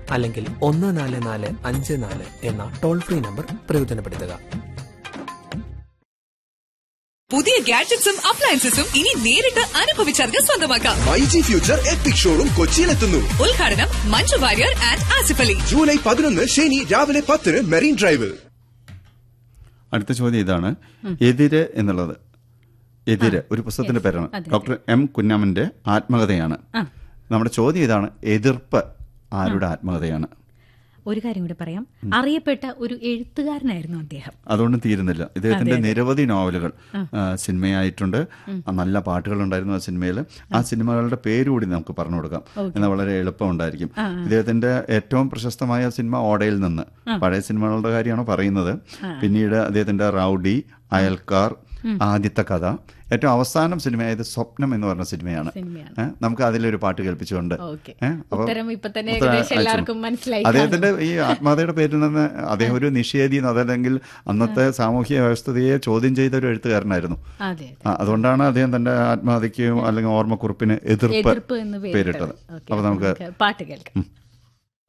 അല്ലെങ്കിൽ ഒന്ന് നാല് നാല് അഞ്ച് നാല് എന്ന ടോൾ ഫ്രീ നമ്പർ പ്രയോജനപ്പെടുത്തുക പുതിയ ഗാഡ്ജറ്റ്സും അപ്ലയൻസസും ഇനി നേരിട്ട് അനുഭവിച്ചറിഞ്ഞ് സ്വന്തമാക്കാം my G future epic showroom കൊച്ചിയിലെത്തുന്നു ഉദ്ഘാടനം മഞ്ജു വാര്യർ ആൻഡ് ആസിഫ് അലി ജൂലൈ പതിനൊന്ന് ശനി രാവിലെ പത്തിന് മെറീൻ ഡ്രൈവിൽ അടുത്ത ചോദ്യം ഇതാണ് എതിര് എന്നുള്ളത് എതിര് ഒരു പുസ്തകത്തിന്റെ പേരാണ് ഡോക്ടർ എം കുഞ്ഞമ്മന്റെ ആത്മകഥയാണ് നമ്മുടെ ചോദ്യം ഇതാണ് എതിർപ്പ് ആരുടെ ആത്മകഥയാണ് ഒരു കാര്യം കൂടി പറയാം അറിയപ്പെട്ട ഒരു എഴുത്തുകാരനായിരുന്നു അദ്ദേഹം അതുകൊണ്ടും തീരുന്നില്ല ഇദ്ദേഹത്തിന്റെ നിരവധി നോവലുകൾ ആ, സിനിമയായിട്ടുണ്ട് ആ, നല്ല പാട്ടുകളുണ്ടായിരുന്നു ആ സിനിമയിൽ ആ സിനിമകളുടെ പേര് കൂടി നമുക്ക് പറഞ്ഞു കൊടുക്കാം എന്നാൽ വളരെ എളുപ്പമുണ്ടായിരിക്കും ഇദ്ദേഹത്തിന്റെ ഏറ്റവും പ്രശസ്തമായ സിനിമ ഓടയിൽ നിന്ന് പഴയ സിനിമകളുടെ കാര്യമാണ് പറയുന്നത് പിന്നീട് അദ്ദേഹത്തിന്റെ റൗഡി അയൽക്കാർ ആദ്യത്തെ കഥ ഏറ്റവും അവസാനം സിനിമയായത് സ്വപ്നം എന്ന് പറഞ്ഞ സിനിമയാണ് സിനിമയാണ്. ഏ, നമുക്ക് അതിലൊരു പാട്ട് കേൾപ്പിച്ചുകൊണ്ട് ഓക്കെ. ഏ, അപ്പൊ ഉത്തരം ഇപ്പൊ തന്നെ ഉത്തരം ഏകദേശം അയച്ചു. എല്ലാവർക്കും മനസ്സിലായി അദ്ദേഹത്തിന്റെ ഈ ആത്മകഥയുടെ പേരിൽ നിന്ന് അദ്ദേഹം ഒരു നിഷേധി അതല്ലെങ്കിൽ അന്നത്തെ സാമൂഹ്യ വ്യവസ്ഥതയെ ചോദ്യം ചെയ്ത ഒരു എഴുത്തുകാരനായിരുന്നു അതെ ആ, അതുകൊണ്ടാണ് അദ്ദേഹം തന്റെ ആത്മകഥയ്ക്ക് അല്ലെങ്കിൽ ഓർമ്മക്കുറിപ്പിന് എതിർപ്പ് എതിർപ്പ് എന്ന് പേരിട്ടത് ഓക്കെ, അപ്പൊ നമുക്ക് പാട്ട് കേൾക്കാം